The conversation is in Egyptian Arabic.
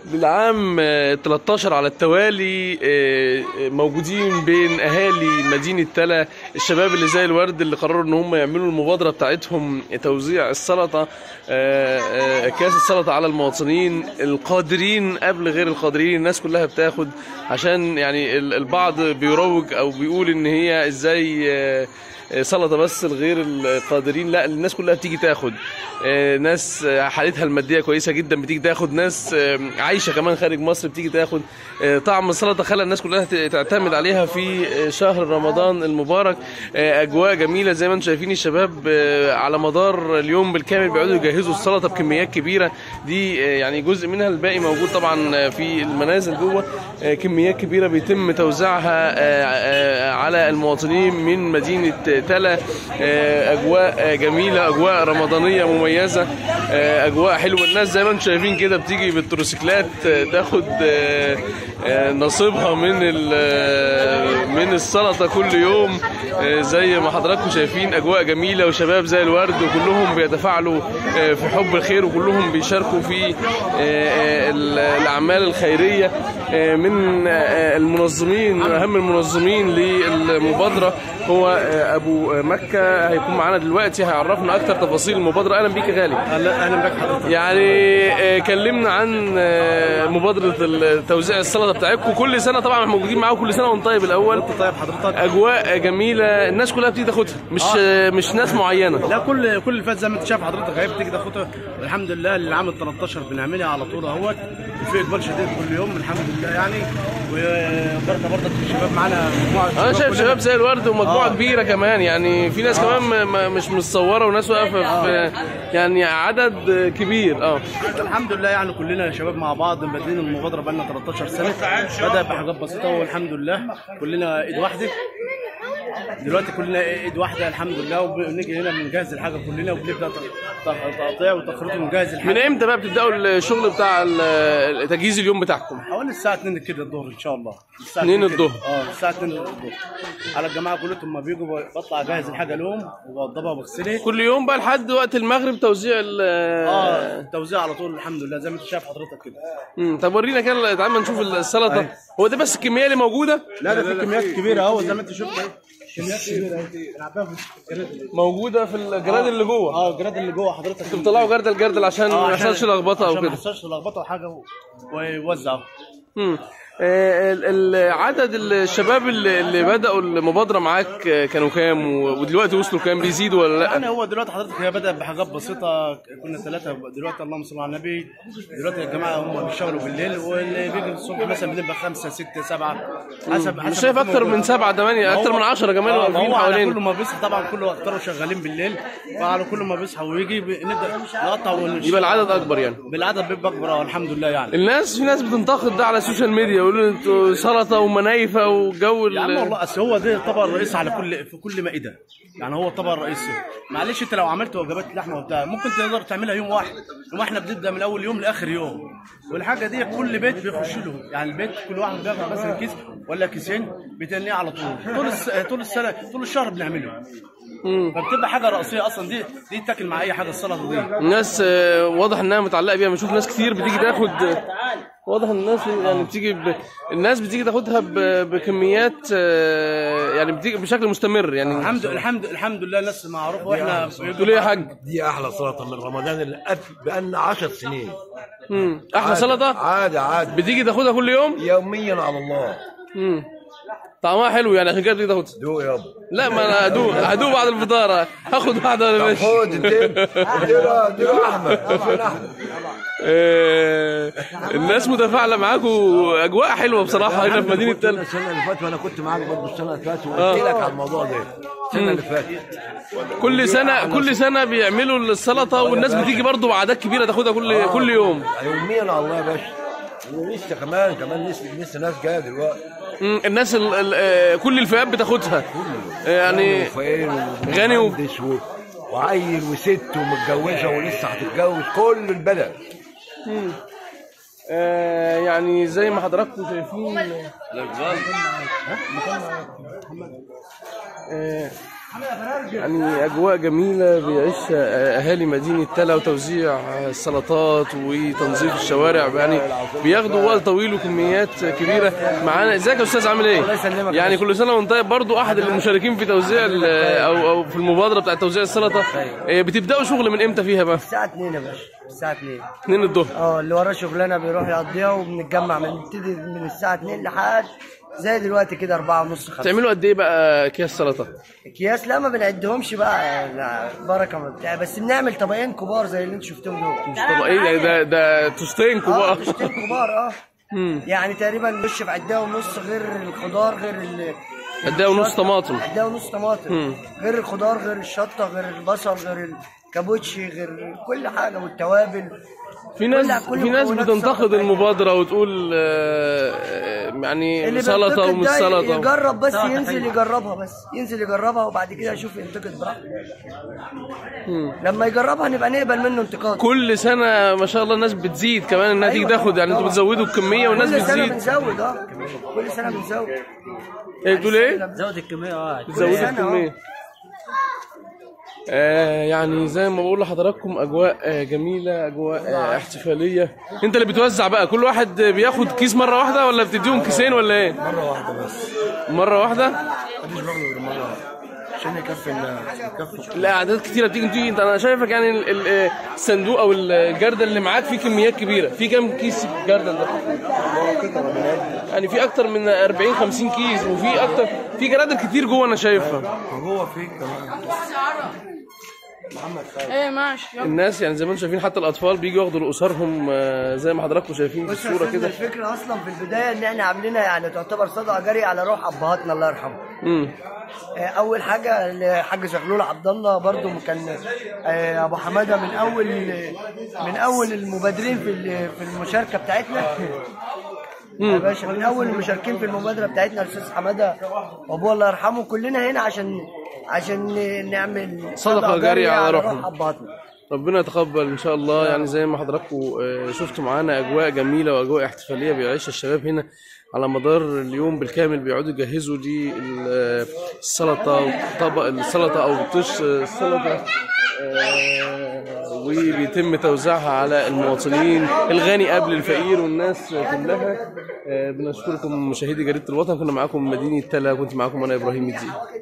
بالعام آه، 13 على التوالي آه، آه، موجودين بين اهالي مدينه تلا الشباب اللي زي الورد اللي قرروا ان هم يعملوا المبادره بتاعتهم توزيع السلطه آه، آه، اكياس السلطه على المواطنين القادرين قبل غير القادرين الناس كلها بتاخد عشان يعني ال- البعض بيروج او بيقول ان هي ازاي آه، سلطه بس الغير القادرين لا الناس كلها بتيجي تاخد آه، ناس آه، حالتها الماديه كويسه جدا بتيجي تاخد ناس آه، عايشه كمان خارج مصر بتيجي تاخد آه، طعم السلطه خلى الناس كلها ت- تعتمد عليها في آه، شهر رمضان المبارك آه، اجواء جميله زي ما انتم شايفين الشباب آه، على مدار اليوم بالكامل بيقعدوا يجهزوا السلطه بكميات كبيره دي آه، يعني جزء منها الباقي موجود طبعا آه، في المنازل جوه آه، كميات كبيره بيتم توزيعها آه، آه، على المواطنين من مدينه تلا آه، اجواء آه، جميله اجواء رمضانيه مميزه آه، اجواء حلوه الناس زي ما انتم شايفين كده بتيجي بالتروسيكلات آه، تاخد آه، آه، نصيبها من ال- آه، من السلطه كل يوم آه، زي ما حضراتكم شايفين اجواء جميله وشباب زي الورد وكلهم بيتفاعلوا آه، في حب الخير وكلهم بيشاركوا في آه، آه، ال- الاعمال الخيريه آه، من آه، المنظمين اهم المنظمين للمبادره هو آه، ابو مكه هيكون معانا دلوقتي هيعرفنا اكتر تفاصيل المبادره اهلا بيك يا غالي اهلا اهلا بك حضرتك يعني آه، كلمنا عن آه، مبادره ال- توزيع السلطه بتاعتكم كل سنه طبعا احنا موجودين معاكم كل سنه وانت طيب الاول طيب حضرتك اجواء جميله الناس كلها بتيجي تاخدها مش آه، مش ناس معينه لا كل كل اللي فات زي ما انت شايف حضرتك هي بتيجي تاخدها الحمد لله اللي عامل 13 بنعملها على طول اهوت وفي اقبال شديد كل يوم الحمد لله يعني وبرضه برضه الشباب معانا مجموعه انا شايف كلنا- شباب زي الورد ومجموعه آه. كبيره كمان يعني في ناس كمان م- م- مش متصوره وناس واقفه في يعني عدد كبير اه الحمد لله يعني كلنا شباب مع بعض بادئين المبادره بقالنا 13 سنه بدا بحاجات بسيطه والحمد لله كلنا ايد واحده دلوقتي كلنا ايد واحده الحمد لله وبنيجي هنا بنجهز الحاجه كلنا وبنبدا ت- ت- تقطيع وتخريط ونجهز من الحاجه امتى بقى بتبداوا الشغل بتاع ال- تجهيز اليوم بتاعكم حوالي الساعة 2 كده الظهر إن شاء الله الساعة 2 كده. الظهر. اه الساعة 2 الظهر على الجماعة كلهم ما بيجوا بطلع أجهز الحاجة لهم وبوضبها وبغسلها كل يوم بقى لحد وقت المغرب توزيع ال اه التوزيع على طول الحمد لله زي ما أنت شايف حضرتك كده مم، طب ورينا كده تعال ما نشوف السلطه هو ده بس الكميه اللي موجوده لا ده في كميات كبيرة أهو زي ما أنت شفت أهي كميات كبيرة أهي نعبيها في الجراد اللي- موجوده في الجراد اللي جوه اه الجراد اللي جوه حضرتك انتوا بتطلعوا جردل جردل عشان آه، ما عشان- يحصلش لخبطه او عشان ما كده يحصلش لخبطة وحاجة و- ويوزعوا مم. آه، ال- ال- عدد الشباب اللي اللي بدأوا المبادرة معاك آه، كانوا كام و- ودلوقتي وصلوا كام بيزيدوا ولا لا؟ يعني هو دلوقتي حضرتك هي بدأت بحاجات بسيطة كنا ثلاثة دلوقتي اللهم صل على النبي دلوقتي الجماعة هم بيشتغلوا بالليل واللي بيجي الصبح مثلا بنبقى خمسة ستة سبعة حسب مش شايف أكتر من سبعة تمانية أكتر من عشرة كمان آه، واقفين هو على كل حوالين ما بيصحى طبعا كله اكتروا شغالين بالليل فعلى كل ما بيصحى ويجي ب- نبدا نقطع ونشتغل. يبقى العدد أكبر يعني بالعدد بيبقى اكبر آه، الحمد لله يعني الناس في ناس بتنتقد ده على السوشيال ميديا يقولوا انتوا سلطة ومنايفة وجو يا عم ال- والله اصل هو ده الطبق الرئيسي على كل في كل مائده يعني هو الطبق الرئيسي معلش انت لو عملت وجبات لحمه وبتاع ممكن تقدر تعملها يوم واحد يوم احنا بنبدا من اول يوم لاخر يوم والحاجه دي كل بيت بيخش له يعني البيت كل واحد بياخد مثلا كيس ولا كيسين بتنيه على طول طول الس... طول السنه طول الشهر بنعمله مم. فبتبقى حاجه رئيسيه اصلا دي دي تاكل مع اي حاجه السلطه دي الناس آه، واضح انها متعلقة بيها بنشوف ناس كتير بتيجي تاخد واضح ان الناس يعني بتيجي ب... الناس بتيجي تاخدها ب... بكميات آه، يعني بتيجي بشكل مستمر يعني الحمد الحمد الحمد لله الناس معروفه واحنا تقول ايه يا حاج؟ دي احلى سلطه من رمضان اللي قد بقالنا 10 سنين مم. احلى عادي- سلطة عادي عادي بتيجي تاخدها كل يوم؟ يوميا على الله مم. طعمها حلو يعني عشان كده بتيجي تاخدها دوق يابا لا ما انا هدوق هدوق بعد الفطار هاخد واحدة ولا طب ماشي خد انت اديله اديله احمد طبعا احمد آه، الناس متفاعلة معاكم اجواء حلوة بصراحة هنا في مدينة كنت تل السنه اللي فاتت وانا كنت معاك برضه السنه اللي فاتت وقلت لك على الموضوع ده السنه اللي فاتت كل سنة كل سنة بيعملوا السلطة والناس بتيجي برضو بأعداد كبيرة تاخدها كل كل يوم يوميا على الله يا باشا ولسه كمان كمان لسه لسه ناس جايه دلوقتي مم، الناس ال ال آه، كل الفئات بتاخدها يعني وفين غني و- ومهندس و... وعيل وست ومتجوزه ولسه هتتجوز كل البلد آه، يعني زي ما حضراتكم شايفين آه، يعني اجواء جميله بيعيشها اهالي مدينه تلا وتوزيع السلطات وتنظيف الشوارع يعني بياخدوا وقت طويل وكميات كبيره معانا ازيك يا استاذ عامل ايه يسلمك يا يعني كل سنه وانت طيب برضو احد المشاركين في توزيع ال- او او في المبادره بتاعت توزيع السلطه إيه، بتبداوا شغل من امتى فيها بقى الساعة 2 يا باشا الساعة 2 2 الظهر اه اللي وراه شغلانة بيروح يقضيها وبنتجمع من نبتدي من الساعة 2 لحد زي دلوقتي كده 4 ونص 5 تعملوا قد ايه بقى اكياس سلطه اكياس لا ما بنعدهمش بقى لا بركة ما بتاع بس بنعمل طبقين كبار زي اللي انت شفتهم دول مش طبيعي يعني ده ده توستين اه كبار طشتين كبار اه يعني تقريبا نخش في عداه ونص غير الخضار غير ال قد ايه ونص طماطم عداه ونص طماطم غير الخضار غير الشطة غير البصل غير الكابوتشي غير كل حاجة والتوابل في ناس كل في ناس مكونات بتنتقد السلطة المبادره وتقول آه، آه، يعني اللي سلطه بينتقد ومش ده سلطه يجرب بس ينزل يجربها بس ينزل يجربها وبعد كده يشوف ينتقد براحته لما يجربها نبقى نقبل منه انتقاد كل سنه ما شاء الله الناس بتزيد كمان انها تيجي أيوة تاخد طبعاً، يعني انتوا طبعاً. بتزودوا الكميه والناس كل سنه بتزيد بنزود اه كل سنه بنزود ايه بتقول ايه؟ زود الكميه اه بتزودوا سنة، الكميه آه يعني زي ما بقول لحضراتكم اجواء آه جميله اجواء آه احتفاليه انت اللي بتوزع بقى كل واحد بياخد كيس مره واحده ولا بتديهم كيسين ولا ايه مره واحده بس مره واحده مفيش باخده غير مره واحده عشان يكفي الناس يكفي لا اعداد كتيره بتيجي تيجي انت انا شايفك يعني ال- ال- آه، الصندوق او الجردل اللي معاك فيه كميات كبيره في كام كيس الجردل ده يعني في اكتر من 40 50 كيس وفي اكتر في جرادل كتير جوه انا شايفها وجوه فيك كمان ايه ماشي يلا الناس يعني زي ما انتم شايفين حتى الاطفال بيجوا ياخدوا اسرهم آه، زي ما حضراتكم شايفين في بص يا الصوره أستاذ، كده الفكره اصلا في البدايه ان احنا عاملينها يعني تعتبر صدقه جاريه على روح ابهاتنا الله يرحمهم امم آه، اول حاجه الحاج زغلول عبد الله برضو كان آه، ابو حماده من اول من اول المبادرين في ال- في المشاركه بتاعتنا يا باشا من اول المشاركين في المبادره بتاعتنا الاستاذ حماده وابوه الله يرحمه كلنا هنا عشان عشان نعمل صدقة جارية على روحهم. روح ابهاتنا ربنا يتقبل ان شاء الله يعني زي ما حضراتكم آه، شفتوا معانا اجواء جميله واجواء احتفاليه بيعيشها الشباب هنا على مدار اليوم بالكامل بيقعدوا يجهزوا دي ال- السلطه وطبق السلطه او طش السلطه آه، وبيتم توزيعها على المواطنين الغني قبل الفقير والناس كلها آه، بنشكركم مشاهدي جريده الوطن كنا معاكم من مدينه تلا كنت معاكم انا ابراهيم الدين